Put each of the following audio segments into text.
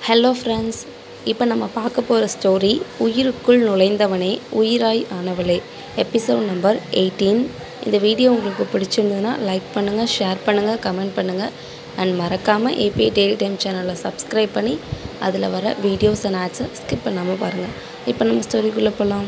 hello friends இப்போ நம்ம பார்க்க போகிற ஸ்டோரி உயிருக்குள் நுழைந்தவனே உயிராய் ஆனவளே எபிசோட் நம்பர் எயிட்டீன் இந்த வீடியோ உங்களுக்கு பிடிச்சிருந்ததுன்னா லைக் பண்ணுங்கள் ஷேர் பண்ணுங்கள் கமெண்ட் பண்ணுங்கள் அண்ட் மறக்காமல் ஏபிஐ டெய்லி டைம் சேனலை சப்ஸ்கிரைப் பண்ணி அதில் வர வீடியோஸ் அண்ட் ஆட்ஸை ஸ்கிப் பண்ணாமல் பாருங்கள் இப்போ நம்ம ஸ்டோரிக்குள்ளே போகலாம்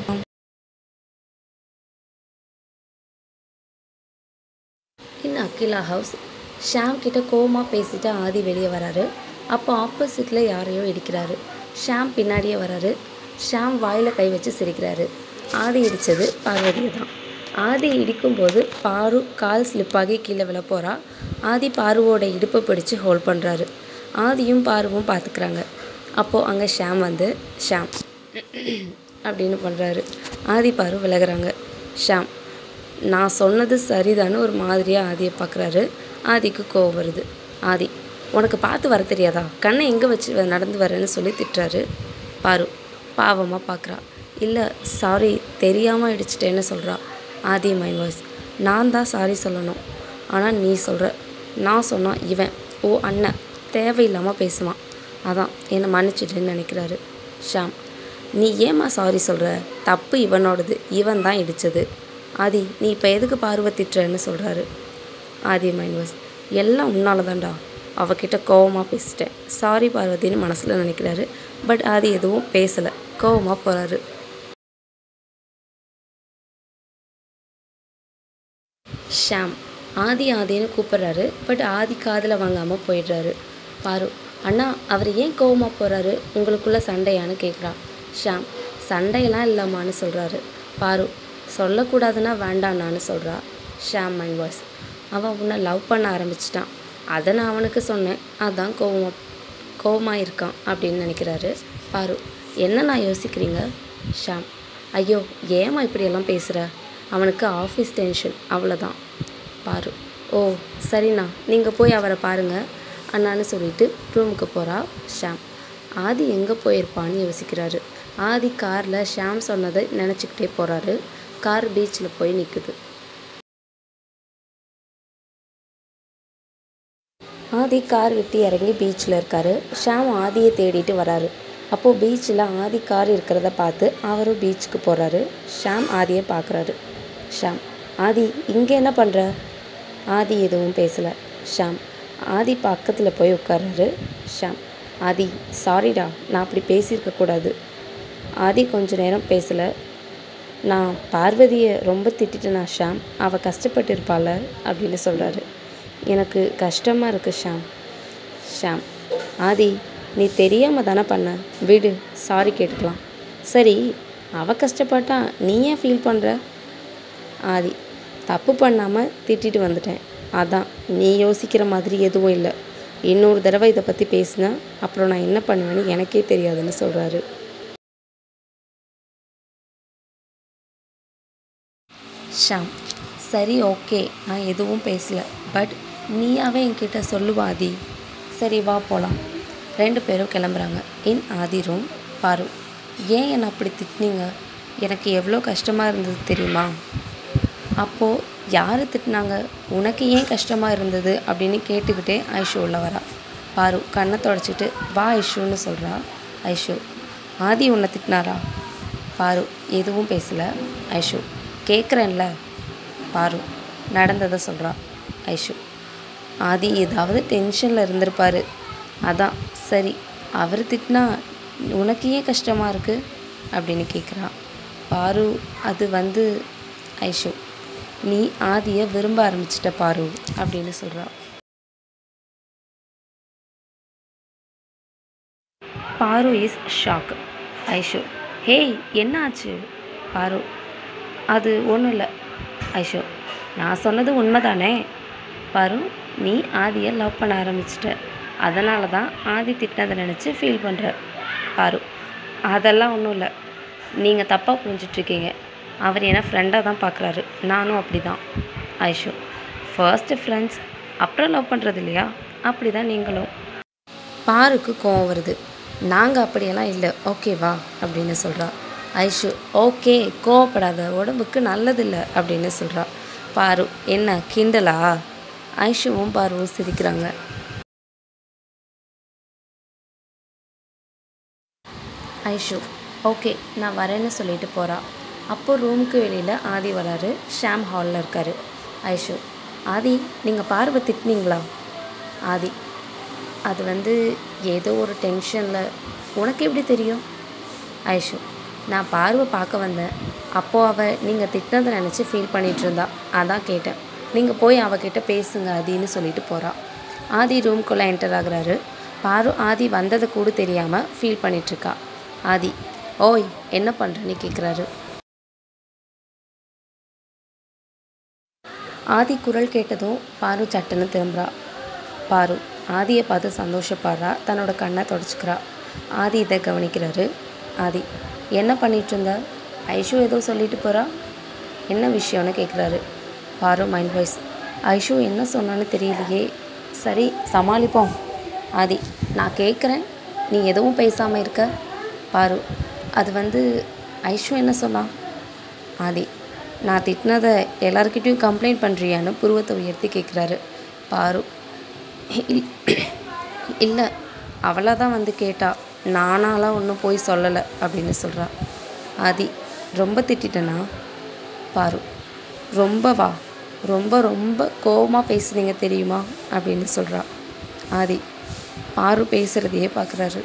இன் அகிலா ஹவுஸ் ஷாம் கிட்ட கோவமாக பேசிட்டு ஆதி வெளியே வராரு அப்போ ஆப்போசிட்டில் யாரையோ இடிக்கிறாரு ஷாம் பின்னாடியே வராரு ஷாம் வாயில் கை வச்சு சிரிக்கிறாரு ஆதி இடித்தது பார்வதியை தான் ஆதி இடிக்கும்போது பாரு கால் ஸ்லிப்பாகி கீழே விழ போகிறா ஆதி பாருவோட இடுப்பை பிடிச்சு ஹோல்ட் பண்ணுறாரு ஆதியும் பாருவும் பார்த்துக்கிறாங்க அப்போது அங்கே ஷாம் வந்து ஷாம் அப்படின்னு பண்ணுறாரு ஆதி பாரு விலகுறாங்க ஷாம் நான் சொன்னது சரிதான்னு ஒரு மாதிரியாக ஆதியை பார்க்குறாரு ஆதிக்கு கோவம் வருது ஆதி உனக்கு பார்த்து வர தெரியாதா கண்ணை எங்கே வச்சு வ- நடந்து வரேன்னு சொல்லி திட்டுறாரு பாரு பாவமாக பார்க்குறா இல்லை சாரி தெரியாமல் இடிச்சிட்டேன்னு சொல்கிறா ஆதி மைண்ட் வாய்ஸ் நான் தான் சாரி சொல்லணும் ஆனால் நீ சொல்கிற நான் சொன்னால் இவன் ஓ அண்ணன் தேவையில்லாமல் பேசுவான் அதான் என்னை மன்னிச்சிடுன்னு நினைக்கிறாரு ஷாம் நீ ஏம்மா சாரி சொல்கிற தப்பு இவனோடது இவன் தான் இடித்தது ஆதி நீ இப்போ எதுக்கு பார்வை திட்டுறன்னு சொல்கிறாரு ஆதி மைண்ட் வாய்ஸ் எல்லாம் உன்னால தான்டா அவகிட்ட கோவமாக பேசிட்டேன் சாரி பார்வதின்னு மனசில் நினைக்கிறாரு பட் ஆதி எதுவும் பேசலை கோவமாக போகிறாரு ஷாம் ஆதி ஆதின்னு கூப்பிட்றாரு பட் ஆதி காதில் வாங்காமல் போயிடுறாரு பாரு அண்ணா அவர் ஏன் கோவமாக போகிறாரு உங்களுக்குள்ள சண்டையான்னு கேட்குறா ஷாம் சண்டையெல்லாம் இல்லாமான்னு சொல்கிறாரு பாரு சொல்லக்கூடாதுன்னா வேண்டாண்ணான்னு சொல்கிறா ஷாம் மைண்ட் வாய்ஸ் அவன் உன்னை லவ் பண்ண ஆரம்பிச்சிட்டான் அதை நான் அவனுக்கு சொன்னேன் அதான் கோவமாக கோவமாக இருக்கான் அப்படின்னு நினைக்கிறாரு பாரு என்ன நான் யோசிக்கிறீங்க ஷாம் ஐயோ ஏம்மா இப்படியெல்லாம் பேசுகிற அவனுக்கு ஆஃபீஸ் டென்ஷன் அவ்வளோதான் பாரு ஓ சரிண்ணா நீங்கள் போய் அவரை பாருங்கள் அண்ணான்னு சொல்லிட்டு ரூமுக்கு போகிறா ஷாம் ஆதி எங்கே போயிருப்பான்னு யோசிக்கிறாரு ஆதி காரில் ஷாம் சொன்னதை நினச்சிக்கிட்டே போகிறாரு கார் பீச்சில் போய் நிற்குது ஆதி கார் விட்டு இறங்கி பீச்சில் இருக்காரு ஷாம் ஆதியை தேடிட்டு வராரு அப்போது பீச்சில் ஆதி கார் இருக்கிறத பார்த்து அவரும் பீச்சுக்கு போகிறாரு ஷாம் ஆதியை பார்க்குறாரு ஷாம் ஆதி இங்கே என்ன பண்ணுற ஆதி எதுவும் பேசலை ஷாம் ஆதி பக்கத்தில் போய் உட்கார்றாரு ஷாம் ஆதி சாரிடா நான் அப்படி பேசியிருக்க கூடாது ஆதி கொஞ்ச நேரம் பேசலை நான் பார்வதியை ரொம்ப திட்டிட்டேனா ஷாம் அவள் கஷ்டப்பட்டு இருப்பாள் அப்படின்னு சொல்கிறாரு எனக்கு கஷ்டமாக இருக்கு ஷாம் ஷாம் ஆதி நீ தெரியாமல் தானே பண்ண விடு சாரி கேட்டுக்கலாம் சரி அவள் கஷ்டப்பட்டா நீ ஏன் ஃபீல் பண்ணுற ஆதி தப்பு பண்ணாமல் திட்டிட்டு வந்துட்டேன் அதான் நீ யோசிக்கிற மாதிரி எதுவும் இல்லை இன்னொரு தடவை இதை பற்றி பேசினா அப்புறம் நான் என்ன பண்ணுவேன்னு எனக்கே தெரியாதுன்னு சொல்கிறாரு ஷாம் சரி ஓகே நான் எதுவும் பேசல பட் நீயாவே என்கிட்ட சொல்லுவாதி சரி வா போகலாம் ரெண்டு பேரும் கிளம்புறாங்க இன் ஆதி ரூம் பாரு ஏன் என்னை அப்படி திட்டினீங்க எனக்கு எவ்வளோ கஷ்டமாக இருந்தது தெரியுமா அப்போது யார் திட்டினாங்க உனக்கு ஏன் கஷ்டமாக இருந்தது அப்படின்னு கேட்டுக்கிட்டே ஐஷு உள்ள வரா பாரு கண்ணை தொடச்சிட்டு வா ஐஷுன்னு சொல்கிறா ஐஷு ஆதி உன்னை திட்டினாரா பாரு எதுவும் பேசலை ஐஷு கேட்குறேன்ல பாரு நடந்ததை சொல்கிறா ஐஷு ஆதி ஏதாவது டென்ஷனில் இருந்திருப்பாரு அதான் சரி அவர் திட்டினா உனக்கு ஏன் கஷ்டமாக இருக்குது அப்படின்னு கேட்குறா பாரு அது வந்து ஐஷு நீ ஆதியை விரும்ப ஆரம்பிச்சிட்ட பாரு அப்படின்னு சொல்கிறா பாரு இஸ் ஷாக் ஐஷு ஹேய் என்ன ஆச்சு பாரு அது ஒன்றும் இல்லை ஐஷு நான் சொன்னது உண்மைதானே பாரு நீ ஆதியை லவ் பண்ண ஆரம்பிச்சிட்ட அதனால தான் ஆதி திட்டினதை நினச்சி ஃபீல் பண்ணுற பாரு அதெல்லாம் ஒன்றும் இல்லை நீங்கள் தப்பாக புரிஞ்சிட்ருக்கீங்க அவர் என்ன ஃப்ரெண்டாக தான் பார்க்குறாரு நானும் அப்படி தான் ஐஷு ஃபர்ஸ்ட்டு ஃப்ரெண்ட்ஸ் அப்புறம் லவ் பண்ணுறது இல்லையா அப்படி தான் நீங்களும் பாருக்கு கோவம் வருது நாங்கள் அப்படியெல்லாம் இல்லை ஓகேவா அப்படின்னு சொல்கிறா ஐஷு ஓகே கோவப்படாத உடம்புக்கு நல்லதில்லை அப்படின்னு சொல்கிறா பாரு என்ன கிண்டலா ஐஷுவும் பாருவும் சிரிக்கிறாங்க ஐஷு ஓகே நான் வரேன்னு சொல்லிட்டு போகிறா அப்போ ரூமுக்கு வெளியில் ஆதி வராரு ஷாம் ஹாலில் இருக்காரு ஐஷு ஆதி நீங்கள் பார்வை திட்டினீங்களா ஆதி அது வந்து ஏதோ ஒரு டென்ஷனில் உனக்கு எப்படி தெரியும் ஐஷு நான் பார்வை பார்க்க வந்தேன் அப்போது அவள் நீங்கள் திட்டினதை நினச்சி ஃபீல் பண்ணிகிட்டு இருந்தா அதான் கேட்டேன் நீங்கள் போய் அவகிட்ட பேசுங்க ஆதின்னு சொல்லிட்டு போகிறா ஆதி ரூம்குள்ளே என்டர் ஆகுறாரு பாரு ஆதி வந்ததை கூட தெரியாமல் ஃபீல் பண்ணிகிட்ருக்கா ஆதி ஓய் என்ன பண்ணுறேன்னு கேட்குறாரு ஆதி குரல் கேட்டதும் பாரு சட்டுன்னு திரும்புறா பாரு ஆதியை பார்த்து சந்தோஷப்படுறா தன்னோட கண்ணை தொடச்சிக்கிறா ஆதி இதை கவனிக்கிறாரு ஆதி என்ன பண்ணிட்டு இருந்த ஐஷு ஏதோ சொல்லிட்டு போகிறா என்ன விஷயம்னு கேட்குறாரு பாரு மைண்ட் வாய்ஸ் ஐஷு என்ன சொன்னான்னு தெரியலையே சரி சமாளிப்போம் ஆதி நான் கேட்குறேன் நீ எதுவும் பேசாமல் இருக்க பாரு அது வந்து ஐஷு என்ன சொன்னா ஆதி நான் திட்டினதை எல்லாருக்கிட்டேயும் கம்ப்ளைண்ட் பண்ணுறியான்னு புருவத்தை உயர்த்தி கேட்குறாரு பாரு இல்லை அவளாக தான் வந்து கேட்டா நானாலாம் ஒன்றும் போய் சொல்லலை அப்படின்னு சொல்கிறா ஆதி ரொம்ப திட்டிட்டேனா பாரு ரொம்ப வா ரொம்ப ரொம்ப கோவமாக பேசுனீங்க தெரியுமா அப்படின்னு சொல்கிறா ஆதி பாரு பேசுகிறதையே பார்க்குறாரு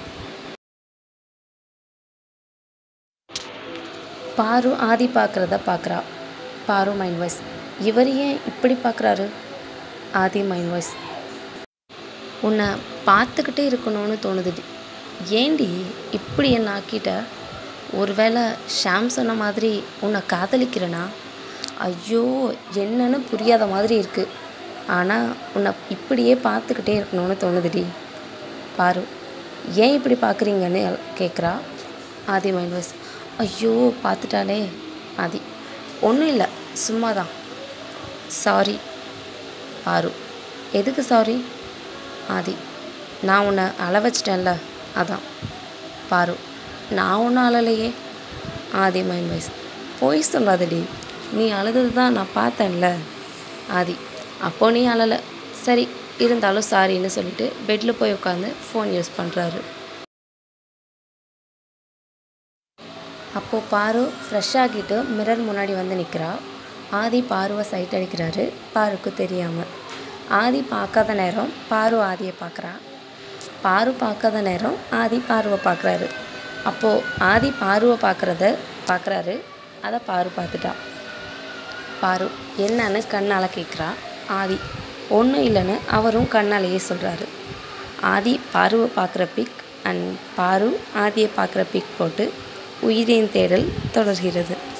பாரு ஆதி பார்க்குறத பார்க்குறா பாரு மைண்ட் வாய்ஸ் இவர் ஏன் இப்படி பார்க்குறாரு ஆதி மைண்ட் வாய்ஸ் உன்னை பார்த்துக்கிட்டே இருக்கணும்னு தோணுது ஏண்டி இப்படி என்ன ஆக்கிட்ட ஒருவேளை ஷாம் சொன்ன மாதிரி உன்னை காதலிக்கிறேனா ஐயோ என்னன்னு புரியாத மாதிரி இருக்குது ஆனால் உன்னை இப்படியே பார்த்துக்கிட்டே இருக்கணும்னு தோணுதுடி பாரு ஏன் இப்படி பார்க்குறீங்கன்னு கேட்குறா ஆதி மைண்ட் வாய்ஸ் ஐயோ பார்த்துட்டாலே ஆதி ஒன்றும் இல்லை சும்மா தான் சாரி பாரு எதுக்கு சாரி ஆதி நான் உன்னை அழ வச்சிட்டேன்ல அதான் பாரு நான் ஒன்றும் அழலையே ஆதி மைண்ட் வாய்ஸ் போய் சொல்லாதடி நீ அழுதது தான் நான் பார்த்தேன்ல ஆதி அப்போ நீ அழலை சரி இருந்தாலும் சாரின்னு சொல்லிட்டு பெட்டில் போய் உட்காந்து ஃபோன் யூஸ் பண்ணுறாரு அப்போது பாரு ஃப்ரெஷ் ஆகிட்டு மிரர் முன்னாடி வந்து நிற்கிறா ஆதி பாருவை சைட் அடிக்கிறாரு பாருக்கு தெரியாமல் ஆதி பார்க்காத நேரம் பாரு ஆதியை பார்க்குறா பாரு பார்க்காத நேரம் ஆதி பாருவை பார்க்குறாரு அப்போது ஆதி பாருவை பார்க்குறத பார்க்குறாரு அதை பாரு பார்த்துட்டா பாரு என்னன்னு கண்ணால் கேட்குறா ஆதி ஒன்றும் இல்லைன்னு அவரும் கண்ணாலேயே சொல்கிறாரு ஆதி பாருவை பார்க்குற பிக் அண்ட் பாரு ஆதியை பார்க்குற பிக் போட்டு உயிரின் தேடல் தொடர்கிறது